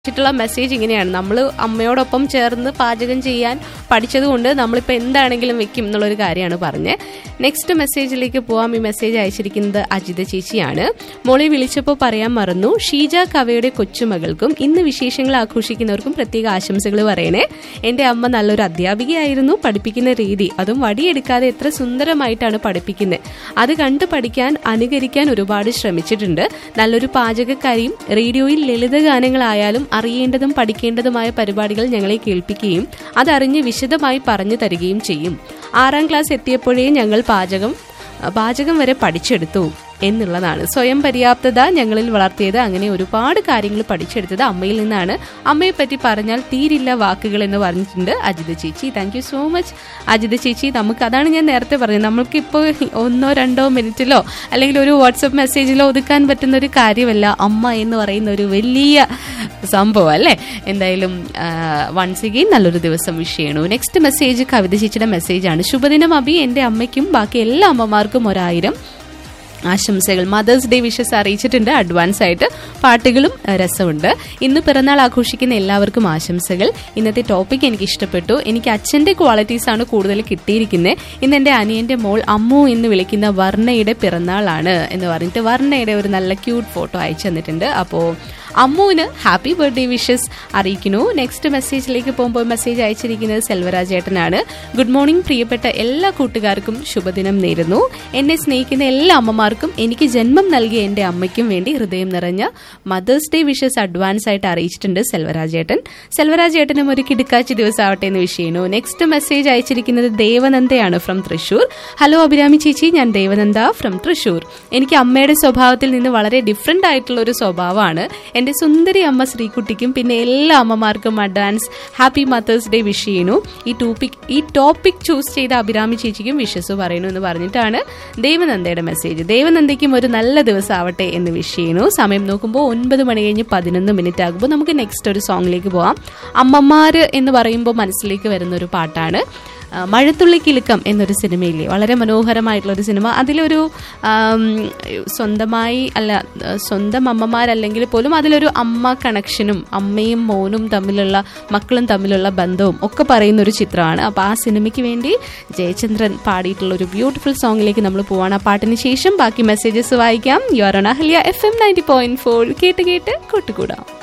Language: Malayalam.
ിട്ടുള്ള മെസ്സേജ് ഇങ്ങനെയാണ് നമ്മൾ അമ്മയോടൊപ്പം ചേർന്ന് പാചകം ചെയ്യാൻ പഠിച്ചതുകൊണ്ട് നമ്മളിപ്പോൾ എന്താണെങ്കിലും വെക്കും എന്നുള്ളൊരു കാര്യമാണ് പറഞ്ഞത് നെക്സ്റ്റ് മെസ്സേജിലേക്ക് പോവാം ഈ മെസ്സേജ് അയച്ചിരിക്കുന്നത് അജിത ചേച്ചിയാണ് മോളെ വിളിച്ചപ്പോൾ പറയാൻ മറന്നു ഷീജ കവയുടെ കൊച്ചുമകൾക്കും ഇന്ന് വിശേഷങ്ങൾ ആഘോഷിക്കുന്നവർക്കും പ്രത്യേക ആശംസകൾ പറയണേ എൻ്റെ അമ്മ നല്ലൊരു അധ്യാപികയായിരുന്നു പഠിപ്പിക്കുന്ന രീതി അതും വടിയെടുക്കാതെ എത്ര സുന്ദരമായിട്ടാണ് പഠിപ്പിക്കുന്നത് അത് കണ്ടു പഠിക്കാൻ അനുകരിക്കാൻ ഒരുപാട് ശ്രമിച്ചിട്ടുണ്ട് നല്ലൊരു പാചകക്കാരിയും റേഡിയോയിൽ ലളിതഗാനങ്ങളായാലും അറിയേണ്ടതും പഠിക്കേണ്ടതുമായ പരിപാടികൾ ഞങ്ങളെ കേൾപ്പിക്കുകയും അതറിഞ്ഞ് വിശദമായി പറഞ്ഞു തരികയും ചെയ്യും ആറാം ക്ലാസ് എത്തിയപ്പോഴേ ഞങ്ങൾ പാചകം പാചകം വരെ പഠിച്ചെടുത്തു എന്നുള്ളതാണ് സ്വയം പര്യാപ്തത ഞങ്ങളിൽ വളർത്തിയത് അങ്ങനെ ഒരുപാട് കാര്യങ്ങൾ പഠിച്ചെടുത്തത് അമ്മയിൽ നിന്നാണ് അമ്മയെ പറ്റി പറഞ്ഞാൽ തീരില്ല വാക്കുകൾ എന്ന് പറഞ്ഞിട്ടുണ്ട് അജിത ചേച്ചി thank you so much Ajitha ചേച്ചി നമുക്ക് അതാണ് ഞാൻ നേരത്തെ പറഞ്ഞത് നമ്മൾക്ക് ഇപ്പോൾ ഒന്നോ രണ്ടോ മിനിറ്റിലോ അല്ലെങ്കിൽ ഒരു വാട്സപ്പ് മെസ്സേജിലോ ഒതുക്കാൻ പറ്റുന്ന ഒരു കാര്യമല്ല അമ്മ എന്ന് പറയുന്ന ഒരു വലിയ സംഭവം അല്ലേ എന്തായാലും വൺസ് അഗെയിൻ നല്ലൊരു ദിവസം വിഷ് ചെയ്യണു നെക്സ്റ്റ് മെസ്സേജ് കവിത ചേച്ചിയുടെ മെസ്സേജാണ് ശുഭദിനം അഭി എൻ്റെ അമ്മയ്ക്കും ബാക്കി എല്ലാ അമ്മമാർക്കും ഒരായിരം ആശംസകൾ മദേഴ്സ് ഡേ വിഷസ് അറിയിച്ചിട്ടുണ്ട് അഡ്വാൻസ് ആയിട്ട് പാട്ടുകളും അഹ്, രസമുണ്ട് ഇന്ന് പിറന്നാൾ ആഘോഷിക്കുന്ന എല്ലാവർക്കും ആശംസകൾ ഇന്നത്തെ ടോപ്പിക് എനിക്ക് ഇഷ്ടപ്പെട്ടു എനിക്ക് അച്ഛന്റെ ക്വാളിറ്റീസ് ആണ് കൂടുതൽ കിട്ടിയിരിക്കുന്നത് ഇന്ന് എൻ്റെ അനിയന്റെ മോൾ അമ്മു എന്ന് വിളിക്കുന്ന വർണ്ണയുടെ പിറന്നാളാണ് എന്ന് പറഞ്ഞിട്ട് വർണ്ണയുടെ ഒരു നല്ല ക്യൂട്ട് ഫോട്ടോ അയച്ചു തന്നിട്ടുണ്ട് അപ്പോൾ അമ്മുവിന് ഹാപ്പി ബർത്ത്ഡേ വിഷസ് അറിയിക്കുന്നു നെക്സ്റ്റ് മെസ്സേജിലേക്ക് പോകുമ്പോൾ മെസ്സേജ് അയച്ചിരിക്കുന്നത് സെൽവരാജ് ഏട്ടനാണ് ഗുഡ് മോർണിംഗ് പ്രിയപ്പെട്ട എല്ലാ കൂട്ടുകാർക്കും ശുഭദിനം നേരുന്നു എന്നെ സ്നേഹിക്കുന്ന എല്ലാ അമ്മമാർക്കും എനിക്ക് ജന്മം നൽകിയ എൻ്റെ അമ്മയ്ക്കും വേണ്ടി ഹൃദയം നിറഞ്ഞ മദേഴ്സ് ഡേ വിഷസ് അഡ്വാൻസ് ആയിട്ട് അറിയിച്ചിട്ടുണ്ട് സെൽവരാജ് ഏട്ടൻ സെൽവരാജ് ഏട്ടനും ഒരു കിടുക്കാച്ചി ദിവസമാവട്ടെ എന്ന് വിഷ് ചെയ്യുന്നു നെക്സ്റ്റ് മെസ്സേജ് അയച്ചിരിക്കുന്നത് ദേവനന്ദയാണ് ഫ്രം തൃശൂർ ഹലോ അഭിരാമി ചേച്ചി ഞാൻ ദേവനന്ദ ഫ്രം തൃശൂർ എനിക്ക് അമ്മയുടെ സ്വഭാവത്തിൽ നിന്ന് വളരെ ഡിഫറെന്റ് ആയിട്ടുള്ള ഒരു സ്വഭാവമാണ് എൻ്റെ സുന്ദരി അമ്മ ശ്രീകുട്ടിക്കും പിന്നെ എല്ലാ അമ്മമാർക്കും advance happy mother's day wish ചെയ്യുന്നു ഈ ടോപ്പിക് ഈ ടോപ്പിക് ചൂസ് ചെയ്ത അഭിരാമി ചേച്ചിക്കും വിഷസ് പറയുന്നു എന്ന് പറഞ്ഞിട്ടാണ് ദേവനന്ദയുടെ മെസ്സേജ് ദേവനന്ദയ്ക്കും ഒരു നല്ല ദിവസം ആവട്ടെ എന്ന് വിഷ് ചെയ്യുന്നു സമയം നോക്കുമ്പോൾ ഒൻപത് മണി കഴിഞ്ഞ് പതിനൊന്ന് മിനിറ്റ് ആകുമ്പോൾ നമുക്ക് നെക്സ്റ്റ് ഒരു സോങ്ങിലേക്ക് പോവാം അമ്മമാര് എന്ന് പറയുമ്പോൾ മനസ്സിലേക്ക് വരുന്ന ഒരു പാട്ടാണ് ആ, മഴത്തുള്ളി കിലുക്കം എന്നൊരു സിനിമയില്ലേ വളരെ മനോഹരമായിട്ടുള്ള ഒരു സിനിമ അതിലൊരു ആം, സ്വന്തമായി അല്ല ആ, സ്വന്തം അമ്മമാരല്ലെങ്കിൽ പോലും അതിലൊരു അമ്മ കണക്ഷനും അമ്മയും മോനും തമ്മിലുള്ള മക്കളും തമ്മിലുള്ള ബന്ധവും ഒക്കെ പറയുന്ന ഒരു ചിത്രമാണ് അപ്പോൾ ആ സിനിമയ്ക്ക് വേണ്ടി ജയചന്ദ്രൻ പാടിയിട്ടുള്ള ഒരു ബ്യൂട്ടിഫുൾ സോങ്ങിലേക്ക് നമ്മൾ പോവാണ് ആ പാട്ടിന് ശേഷം ബാക്കി മെസ്സേജസ് വായിക്കാം you are on Ahalya F M ninety point four കേട്ട് കേട്ട് കൂട്ടുകൂടാം